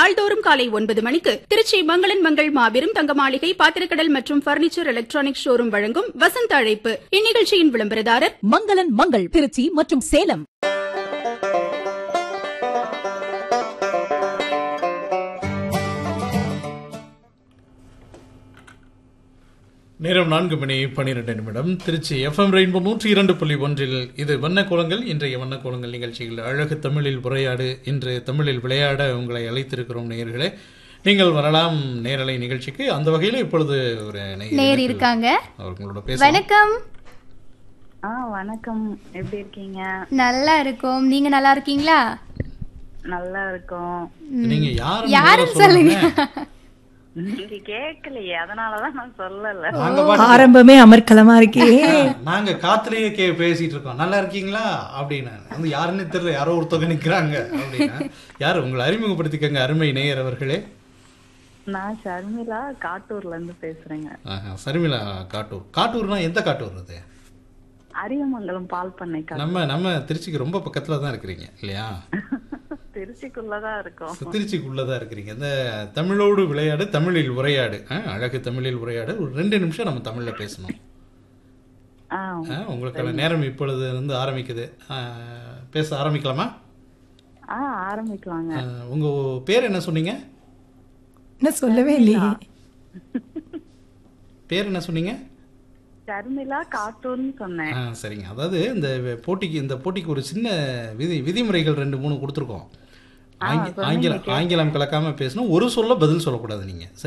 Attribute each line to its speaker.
Speaker 1: நாள்தோறும் காலை ஒன்பது மணிக்கு திருச்சி மங்களன் மங்கள் மாபெரும் தங்க மாளிகை பாத்திரக்கடல் மற்றும் பர்னிச்சர் எலக்ட்ரானிக் ஷோரூம் வழங்கும் வசந்த அழைப்பு இந்நிகழ்ச்சியின் விளம்பரதாரர்
Speaker 2: மங்களன் மங்கள் திருச்சி மற்றும் சேலம்
Speaker 3: நேரம் நான்கு மணி பன்னிரெண்டு நிமிடம் திருச்சி எஃப்எம் ரெயின்போ நூற்றி இரண்டு புள்ளி ஒன்றில் இது வண்ணக்கோலங்கள் இன்றைய வண்ணக்கோலங்கள் நிகழ்ச்சியில் அழகு தமிழில் உரையாடு இன்று தமிழில் விளையாட உங்களை அழைத்திருக்கிறோம் நேயர்களே நீங்கள் வரலாம் நேரலை நிகழ்ச்சிக்கு அந்த வகையில் இப்பொழுது ஒரு நேயர்
Speaker 4: நேர்
Speaker 3: இணைப்பில்
Speaker 4: இருக்காங்க
Speaker 3: அவர்களோட பேச
Speaker 4: வணக்கம்
Speaker 5: ஆ வணக்கம் எப்படி இருக்கீங்க
Speaker 4: நல்லா இருக்கோம் நீங்க நல்லா இருக்கீங்களா
Speaker 5: நல்லா இருக்கோம்
Speaker 3: நீங்க யாரு
Speaker 4: யாருன்னு சொல்லுங்க
Speaker 5: நீங்க கேட்கலையே அதனாலதான் நான் சொல்லல
Speaker 3: நாங்க பாட்டு
Speaker 2: ஆரம்பமே அமர்க்கலமா இருக்கே
Speaker 3: நாங்க காத்துலயே கே பேசிட்டு இருக்கோம் நல்லா இருக்கீங்களா அப்படின்னு வந்து யாருன்னு தெரியல யாரோ ஒருத்தவங்க நிக்கிறாங்க அப்படின்னா யாரு உங்களை அறிமுகப்படுத்திக்கங்க அருமை நேயர் அவர்களே
Speaker 5: நான் ஷர்மிளா காட்டூர்ல இருந்து பேசுறேங்க
Speaker 3: ஆஹா, சரிமிலா காட்டூர் காட்டூர்னா எந்த காட்டூர் அது
Speaker 5: அரியமங்கலம் பால் பண்ணை கா-
Speaker 3: நம்ம நம்ம திருச்சிக்கு ரொம்ப பக்கத்துல தான் இருக்கிறீங்க இல்லையா
Speaker 5: திருச்சிக்குள்ளதான் இருக்கோம்
Speaker 3: திருச்சிக்குள்ளதான் இருக்கிறீங்க இந்த தமிழோடு விளையாடு தமிழில் உரையாடு ஆ, அழகு தமிழில் உரையாடு ஒரு ரெண்டு நிமிஷம் நம்ம தமிழ்ல பேசணும்
Speaker 5: ஆ
Speaker 3: ஆ, உங்களுக்கான நேரம் இப்பொழுது இருந்து ஆரம்பிக்குது ஆ, பேச ஆரம்பிக்கலாமா
Speaker 5: ஆ ஆரம்பிக்கலாங்க
Speaker 3: ஆ, உங்க பேர் என்ன சொன்னீங்க
Speaker 2: என்ன சொல்லவே இல்லையே
Speaker 3: பேர் என்ன சொன்னீங்க
Speaker 5: ஷர்மிளா காட்டூர்னு சொன்னேன்
Speaker 3: ஆ சரிங்க அதாவது இந்த போட்டிக்கு இந்த போட்டிக்கு ஒரு சின்ன விதி விதிமுறைகள் ரெண்டு மூணு கொடுத்துருக்கோம் ஆங்கி- ஆங்கிலம் ஆங்கிலம் கலக்காம பேசணும் ஒரு சொல்ல பதில் சொல்லக்கூடாது நீங்க